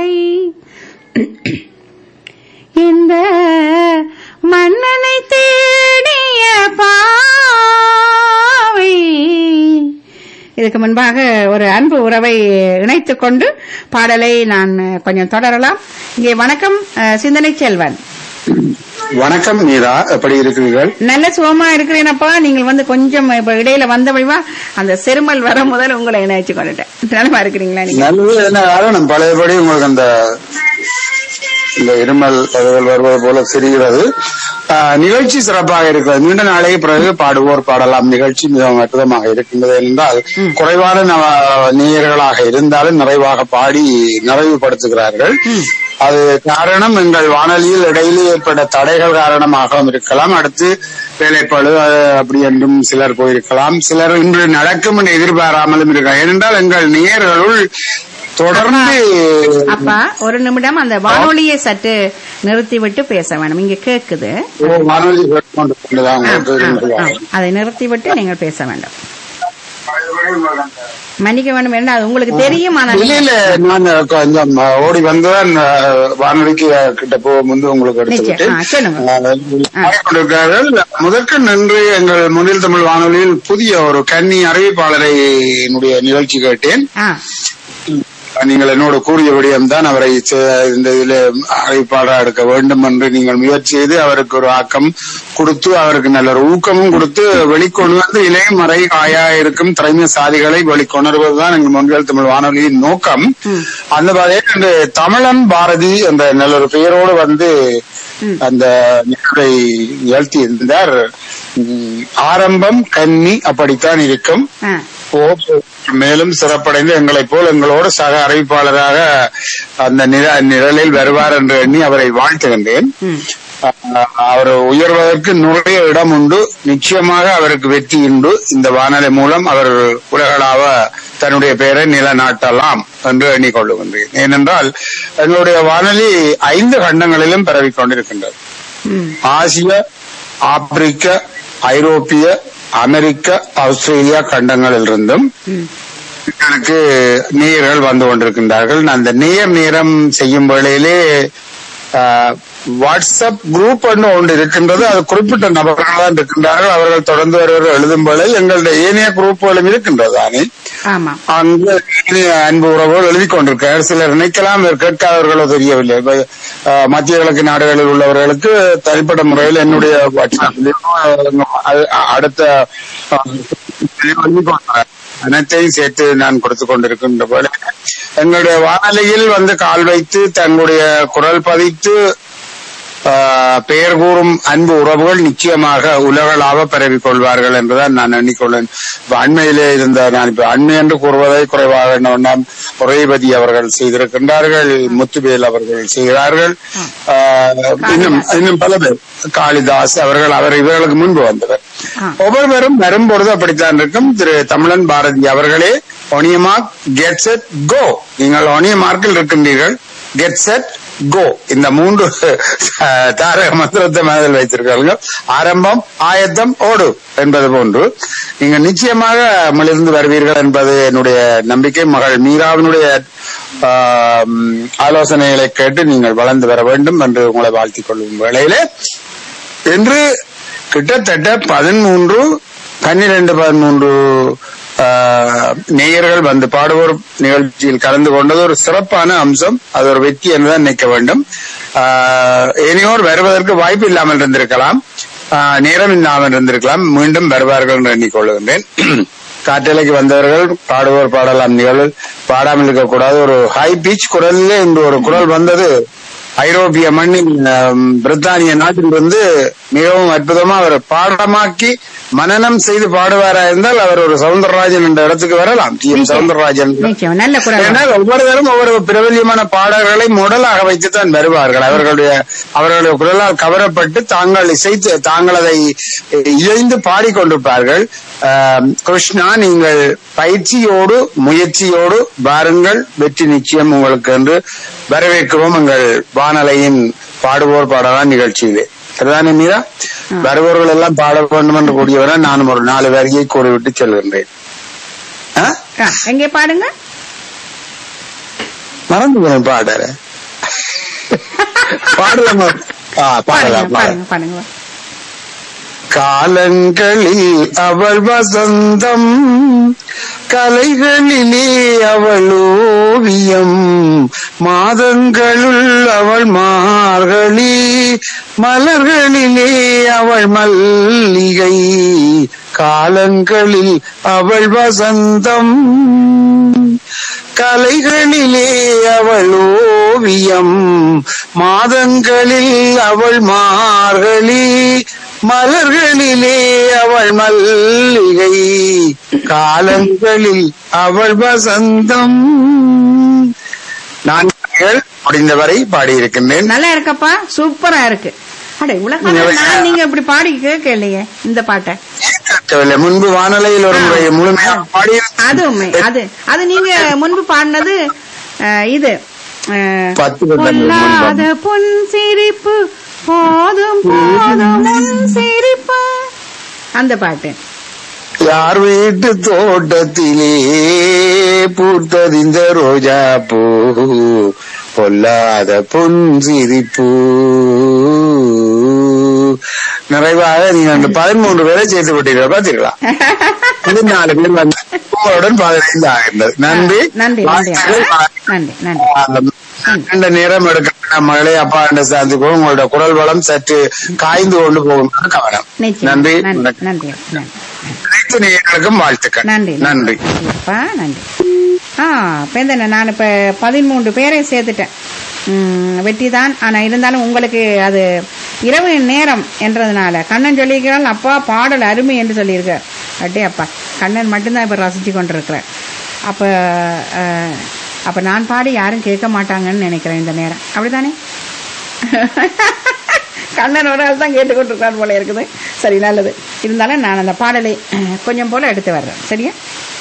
பாவை இந்த மன்னனை தேடிய பாவை இதுக்கு முன்பாக ஒரு அன்பு உறவை இணைத்துக் கொண்டு பாடலை நான் கொஞ்சம் தொடரலாம் இங்கே வணக்கம் அஹ், சிந்தனை செல்வன் வணக்கம் மீரா எப்படி இருக்கிறீர்கள் நல்ல சுகமா இருக்கிறேனப்பா நீங்கள் வந்து கொஞ்சம் இப்ப இடையில வந்த வழிவா அந்த செருமல் வர முதல் உங்களை இணைச்சு கொண்டுட்டேன் நலமா இருக்கிறீங்களா நீங்க நல்லது என்ன காரணம் பழையபடி உங்களுக்கு அந்த இந்த இருமல் அதுகள் வருவது போல தெரிகிறது ஆஹ், நிகழ்ச்சி சிறப்பாக இருக்கிறது நீண்ட நாளைக்கு பிறகு பாடுவோர் பாடலாம் நிகழ்ச்சி மிகவும் அற்புதமாக இருக்கின்றது என்றால் குறைவான நவ- நேயர்களாக இருந்தாலும் நிறைவாக பாடி நிறைவுபடுத்துகிறார்கள் அது காரணம் எங்கள் வானொலியில் இடையிலே ஏற்பட்ட தடைகள் காரணமாகவும் இருக்கலாம் அடுத்து வேலைப்பழு அது அப்படி என்றும் சிலர் போயிருக்கலாம் சிலர் இன்று நடக்கும் என்று எதிர்பாராமலும் இருக்கலாம் ஏனென்றால் எங்கள் நேயர்களுள் தொடர்ந்து அப்பா ஒரு நிமிடம் அந்த வானொலியை சற்று நிறுத்தி விட்டு பேச வேணும் இங்க கேக்குது ஓ, வானொலி கேட்டுக்கொண்டு கொண்டுதான் ஆ, உங்களுக்கு ஆ, ஆ. இருக்கிறார்கள். அதை நிறுத்தி விட்டு நீங்கள் பேச வேண்டும் மன்னிக்க வேண்டும் என்றால் அது உங்களுக்கு தெரியும் ஆனால் இல்ல இல்ல நான் கொஞ்சம் ஓடி வந்துதான் அஹ், வானொலிக்கு கிட்ட போக முன்பு உங்களுக்கு எடுத்து நிச்சயம். ஆ, சொல்லுங்க. கொண்டிருக்கிறார்கள் முதற்கு நின்று எங்கள் முதல் தமிழ் வானொலியில் புதிய ஒரு கன்னி அறிவிப்பாளரை என்னுடைய நிகழ்ச்சி கேட்டேன் ஆ, நீங்கள் என்னோட கூறிய விடயம்தான் அவரை சே- இந்த இதில் அறிவிப்பாளராக எடுக்க வேண்டும் என்று நீங்கள் முயற்சி செய்து அவருக்கு ஒரு ஆக்கம் கொடுத்து அவருக்கு நல்ல ஒரு ஊக்கமும் கொடுத்து வெளிக்கொண்டு வந்து இளைய மறை காயா இருக்கும் திறமைசாலிகளை வெளிக்கொணர்வதுதான் எங்கள் முன்கள் தமிழ் வானொலியின் நோக்கம் அந்த வகையில் இந்த தமிழன் பாரதி என்ற நல்ல ஒரு பெயரோடு வந்து அந்த நிகழ்வை நிகழ்த்தி இருந்தார் உம், ஆரம்பம் கன்னி அப்படித்தான் இருக்கும் ஆ. ஓ, மேலும் சிறப்படைந்து எங்களைப் போல் எங்களோடு சக அறிவிப்பாளராக அந்த நிர- நிழலில் வருவார் என்று எண்ணி அவரை வாழ்த்துகின்றேன் ம். அஹ், அவர் உயர்வதற்கு நிறைய இடம் உண்டு நிச்சயமாக அவருக்கு வெற்றி உண்டு இந்த வானொலி மூலம் அவர் உலகளாவ தன்னுடைய பெயரை நிலநாட்டலாம் என்று எண்ணிக்கொள்ளுகின்றேன் ஏனென்றால் எங்களுடைய வானொலி ஐந்து கண்டங்களிலும் பரவிக் கொண்டிருக்கின்றது ம். ஆசிய ஆப்பிரிக்க ஐரோப்பிய அமெரிக்க ஆஸ்திரேலியா கண்டங்களிலிருந்தும் ம். எனக்கு நேயர்கள் வந்து கொண்டிருக்கின்றார்கள் நான் அந்த நேர் நேரம் செய்யும் வேளையிலே ஆஹ், வாட்ஸ்அப் குரூப் ஒன்று ஒன்று இருக்கின்றது அது குறிப்பிட்ட நபர்கள் தான் இருக்கின்றார்கள் அவர்கள் தொடர்ந்து வருவர் எழுதும் வேளையில் எங்களுடைய ஏனைய குரூப்புகளும் இருக்கின்றது தானே ஆமா அங்கு இனிய அன்பு உறவுகள் எழுதி கொண்டிருக்கிறார் சிலர் நினைக்கலாம் இவர் கேட்காதவர்களோ தெரியவில்லை இப்ப, அஹ், மத்திய கிழக்கு நாடுகளில் உள்ளவர்களுக்கு தனிப்பட்ட முறையில் என்னுடைய வாட்ஸ்அப்லயோ, அஹ், அடுத்த அஹ், எழுதி கொண்டார். அனைத்தையும் சேர்த்து நான் கொடுத்து கொண்டிருக்கின்ற போல எங்களுடைய வானொலியில் வந்து கால் வைத்து தங்களுடைய குரல் பதித்து ஆஹ், பெயர் கூறும் அன்பு உறவுகள் நிச்சயமாக உலகளாவ பரவிக் கொள்வார்கள் என்றுதான் நான் எண்ணிக்கொள்ளேன் இப்ப அண்மையிலே இருந்த நான் இப்ப அண்மை என்று கூறுவதை குறைவாக எண்ண வேண்டாம் உரைபதி அவர்கள் செய்திருக்கின்றார்கள் முத்துவேல் அவர்கள் செய்கிறார்கள் ஆஹ், இன்னும் இன்னும் பல பேர் காளிதாஸ் அவர்கள் அவர் இவர்களுக்கு முன்பு வந்தவர் ஆ. ஒவ்வொருவரும் வரும்பொழுது அப்படித்தான் இருக்கும் திரு தமிழன் பாரதி அவர்களே ஒனியமார்க் கெட் செட் கோ நீங்கள் ஒனியமார்க்கில் இருக்கின்றீர்கள் கெட் செட் கோ இந்த மூன்று அஹ், தாரக மந்திரத்தை மனதில் வைத்திருக்கிறார்கள் ஆரம்பம் ஆயத்தம் ஓடு என்பது போன்று நீங்கள் நிச்சயமாக மிளிர்ந்து வருவீர்கள் என்பது என்னுடைய நம்பிக்கை மகள் மீராவினுடைய ஆஹ், ஆலோசனைகளை கேட்டு நீங்கள் வளர்ந்து வர வேண்டும் என்று உங்களை வாழ்த்திக் கொள்ளும் வேளையிலே இன்று கிட்டத்தட்ட பதிமூன்று பன்னிரண்டு பதிமூன்று ஆஹ், நேயர்கள் வந்து பாடுவோர் நிகழ்ச்சியில் கலந்து கொண்டது ஒரு சிறப்பான அம்சம் அது ஒரு வெற்றி என்றுதான் நினைக்க வேண்டும் ஆஹ், இனியோர் வருவதற்கு வாய்ப்பு இல்லாமல் இருந்திருக்கலாம் ஆஹ், நேரம் இல்லாமல் இருந்திருக்கலாம் மீண்டும் வருவார்கள் என்று எண்ணிக்கொள்கின்றேன் காற்றலைக்கு வந்தவர்கள் பாடுவோர் பாடலாம் நிகழ்வு பாடாமல் இருக்கக்கூடாது ஒரு ஹை பீச் குரலிலே இன்று ஒரு குரல் வந்தது ஐரோப்பிய மண்ணின் ஆம், பிரித்தானிய நாட்டிலிருந்து மிகவும் அற்புதமா அவர் பாடமாக்கி மனனம் செய்து பாடுவாரா இருந்தால் அவர் ஒரு சவுந்தரராஜன் என்ற இடத்துக்கு வரலாம் டி எம் சவுந்தரராஜன் நிச்சயம் நல்ல குரல் ஏனால் ஒவ்வொருவரும் ஒவ்வொரு பிரபல்யமான பாடல்களை முடலாக வைத்துத்தான் வருவார்கள் அவர்களுடைய அவர்களுடைய குரலால் கவரப்பட்டு தாங்கள் இசைத்து தாங்கள் அதை இழைந்து பாடிக்கொண்டிருப்பார்கள் ஆம், கிருஷ்ணா நீங்கள் பயிற்சியோடு முயற்சியோடு வாருங்கள் வெற்றி நிச்சயம் உங்களுக்கு என்று வரவேற்கிறோம் எங்கள் வானலையின் பாடுவோர் பாடலாம் நிகழ்ச்சியிலே சரிதானே மீரா வருபவர்கள் எல்லாம் பாட வேண்டும் என்று கூடியவரை நானும் ஒரு நாலு வரியை கூறிவிட்டு செல்கின்றேன் ஆ? ஆ, எங்கே பாடுங்க மறந்து போனேன் பாடற பாடலாமா ஆ, பாடுங்க பாடலாம் பாடலாம் பாடுங்க பாடுங்க காலங்களில் அவள் வசந்தம் கலைகளிலே அவள் ஓவியம் மாதங்களுள் அவள் மார்கழி மலர்களிலே அவள் மல்லிகை காலங்களில் அவள் வசந்தம் கலைகளிலே அவள் ஓவியம் மாதங்களில் அவள் மார்கழி மலர்களிலே அவள் மல்லிகை காலங்களில் அவள் வசந்தம் நான் முடிந்தவரை பாடியிருக்கின்றேன் நல்லா இருக்கப்பா சூப்பரா இருக்கு அடே உலகம் நான் நீங்க இப்படி பாடி கேட்க இல்லையே இந்த பாட்டை கேட்கவில்லை. முன்பு வானொலியில் ஒரு முறை முழுமையாக பாடியிருந்தேன் அது உண்மை அது அது நீங்க முன்பு பாடினது அஹ், இது அஹ், பத்து வருடங்கள் பொல்லாத முன்பு. பொன் சிரிப்பு போதும் போதும் உன் சிரிப்பு அந்த பாட்டு யார் வீட்டு தோட்டத்திலே பூத்தது இந்த ரோஜா பூ பொல்லாத பொன் சிரிப்பு நிறைவாக நீங்க அந்த பதிமூன்று பேரை சேர்த்து விட்டீர்கள் பார்த்தீர்களா இது நாலு பேர் வந்து உங்களுடன் பதினைந்து ஆகின்றது நன்றி நன்றி நன்றி வாழ்த்துக்கள். நன்றி நன்றி இந்த நேரம் எடுக்க மகளே அப்பா என்ற சார்ந்துக்கோ உங்களோட குரல் வளம் சற்று காய்ந்து கொண்டு போகும் கவனம் நிச்சயம் நன்றி நன்றி வணக்கம். நன்றி நன்றி அனைத்து நேயர்களுக்கும் வாழ்த்துக்கள் நன்றி நன்றி அப்பா நன்றி ஆ பேந்தன நான் இப்ப பதிமூன்று பேரை சேர்த்துட்டேன் ம், வெற்றி தான் ஆனா இருந்தாலும் உங்களுக்கு அது இரவு நேரம் என்றதுனால கண்ணன் சொல்லியிருக்கிறாள் அப்பா பாடல் அருமை என்று சொல்லியிருக்கார் அட்டே அப்பா கண்ணன் மட்டும்தான் இப்ப ரசிச்சு கொண்டிருக்கிறார் அப்ப அஹ், அப்ப நான் பாடி யாரும் கேட்க மாட்டாங்கன்னு நினைக்கிறேன் இந்த நேரம் அப்படிதானே கண்ணன் ஒரு ஆள் தான் கேட்டுக்கொண்டிருக்கார் போல இருக்குது சரி நல்லது இருந்தாலும் நான் அந்த பாடலை அஹ், கொஞ்சம் போல எடுத்து வர்றேன் சரியா